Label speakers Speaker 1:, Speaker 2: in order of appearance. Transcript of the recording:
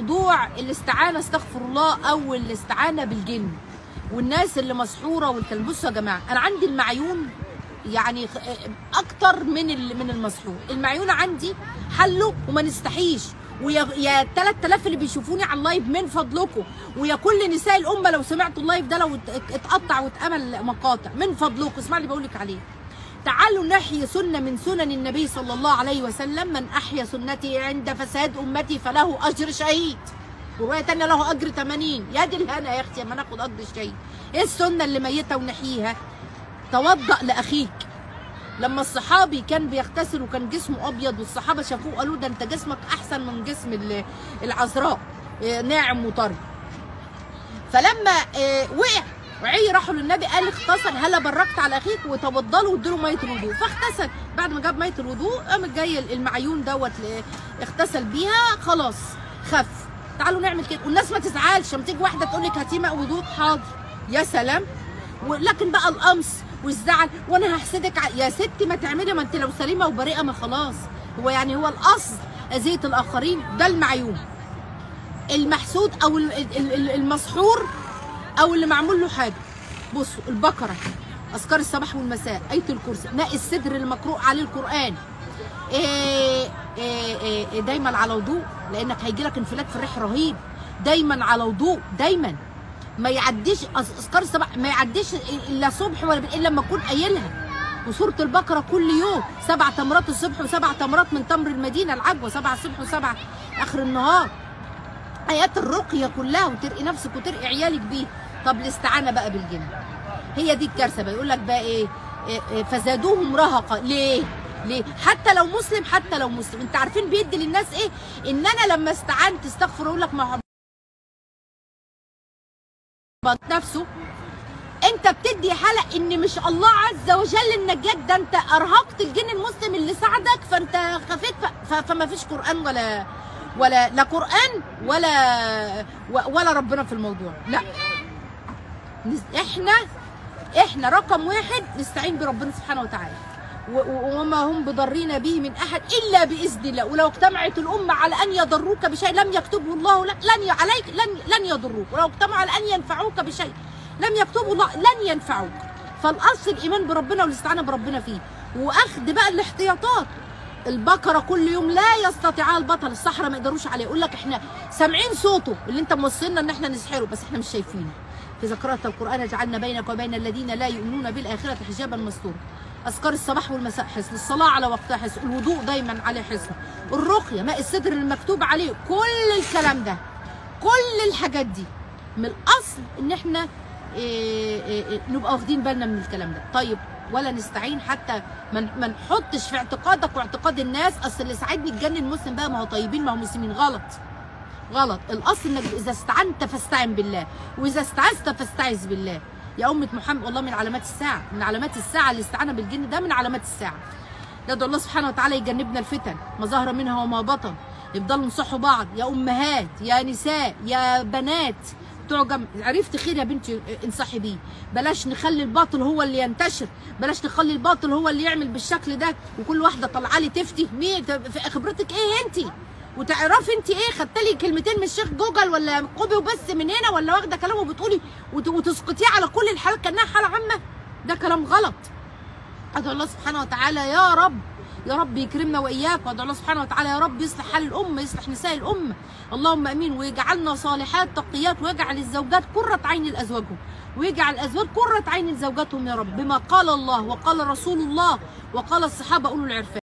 Speaker 1: موضوع الاستعانه استغفر الله او الاستعانه بالجن والناس اللي مسحوره والكلام بصوا يا جماعه انا عندي المعيون يعني خ- اكتر من ال- من المسحور المعيون عندي حله وما نستحيش ويا يا 3000 اللي بيشوفوني على اللايف من فضلكم ويا كل نساء الامه لو سمعتوا اللايف ده لو ات- اتقطع واتعمل مقاطع من فضلكم اسمع اللي بقول لك عليه تعالوا نحيي سنة من سنن النبي صلى الله عليه وسلم من أحيا سنتي عند فساد أمتي فله أجر شهيد ورواية تانية له أجر 80 يا دي الهنا يا أختي أما ناخد أجر الشهيد إيه السنة اللي ميتة ونحييها توضأ لأخيك لما الصحابي كان بيغتسل وكان جسمه أبيض والصحابة شافوه قالوا ده أنت جسمك أحسن من جسم ال- العذراء إيه، ناعم وطري فلما آه، وقع وعي راحوا للنبي قال اغتسل هلا بركت على اخيك وتوضلوا وادوا ميه الوضوء فاغتسل بعد ما جاب ميه الوضوء قام جاي المعيون دوت ل- اغتسل بيها خلاص خف تعالوا نعمل كده والناس ما تزعلش لما تيجي واحده تقول لك هاتي ماء وضوء حاضر يا سلام ولكن بقى القمص والزعل وانا هحسدك ع- يا ستي ما تعملي ما انت لو سليمه وبريئه ما خلاص هو يعني هو الاصل اذيه الاخرين ده المعيون المحسود او ال- ال- ال- المسحور او اللي معمول له حاجه بصوا البقره اذكار الصباح والمساء ايه الكرسي ماء السدر المقروء عليه القران إيه إيه إيه إيه دايما على وضوء لانك هيجي لك انفلات في الريح رهيب دايما على وضوء دايما ما يعديش أذ- اذكار الصباح ما يعديش الا صبح ولا بالليل الا لما اكون قايلها وسوره البقره كل يوم سبع تمرات الصبح وسبع تمرات من تمر المدينه العجوه سبع الصبح وسبع اخر النهار ايات الرقيه كلها وترقي نفسك وترقي عيالك بيه طب الاستعانه بقى بالجن هي دي الكارثه بقى يقول لك بقى ايه إيه، إيه، فزادوهم رهقا ليه ليه حتى لو مسلم حتى لو مسلم انت عارفين بيدي للناس ايه ان انا لما استعنت استغفر اقول لك ما هو نفسه انت بتدي حالة ان مش الله عز وجل النجاك ده انت ارهقت الجن المسلم اللي ساعدك فانت خفيت ف- ف- فما فيش قران ولا ولا لا قران ولا و- ولا ربنا في الموضوع لا نس- احنا احنا رقم واحد نستعين بربنا سبحانه وتعالى و- و- وما هم بضرين به من احد الا باذن الله ولو اجتمعت الامه على ان يضروك بشيء لم يكتبه الله لك لن ي- عليك لن لن يضروك ولو اجتمعوا على ان ينفعوك بشيء لم يكتبه الله لن ينفعوك فالاصل الايمان بربنا والاستعانه بربنا فيه واخد بقى الاحتياطات البقره كل يوم لا يستطيعها البطل الصحراء ما يقدروش عليه يقول لك احنا سامعين صوته اللي انت موصلنا ان احنا نسحره بس احنا مش شايفينه إذا قرأت القرآن جعلنا بينك وبين الذين لا يؤمنون بالآخرة حجابا مستورا أذكار الصباح والمساء حسن الصلاة على وقتها حسن الوضوء دايما عليه حسن الرقية ماء السدر المكتوب عليه كل الكلام ده كل الحاجات دي من الأصل إن إحنا إيه إيه إيه نبقى واخدين بالنا من الكلام ده طيب ولا نستعين حتى ما ن- ما نحطش في اعتقادك واعتقاد الناس اصل اللي ساعدني تجنن المسلم بقى ما هو طيبين ما هو مسلمين غلط غلط الاصل انك اذا استعنت فاستعن بالله واذا استعذت فاستعذ بالله يا امه محمد والله من علامات الساعه من علامات الساعه الاستعانه بالجن ده من علامات الساعه ندعو الله سبحانه وتعالى يجنبنا الفتن ما ظهر منها وما بطن يفضلوا نصحوا بعض يا امهات يا نساء يا بنات بتوع جم... عرفت خير يا بنتي انصحي بيه بلاش نخلي الباطل هو اللي ينتشر بلاش نخلي الباطل هو اللي يعمل بالشكل ده وكل واحده طالعه لي تفتي مين طب في خبرتك ايه انت وتعرفي انت ايه خدت لي كلمتين من الشيخ جوجل ولا قوبي وبس من هنا ولا واخده كلامه وبتقولي وت- وتسقطيه على كل الحالات كانها حاله عامه ده كلام غلط ادعو الله سبحانه وتعالى يا رب يا رب يكرمنا واياك وادعو الله سبحانه وتعالى يا رب يصلح حال الامه يصلح نساء الامه اللهم امين ويجعلنا صالحات تقيات ويجعل الزوجات قره عين لازواجهم ويجعل الازواج قره عين لزوجاتهم يا رب بما قال الله وقال رسول الله وقال الصحابه اولو العرفان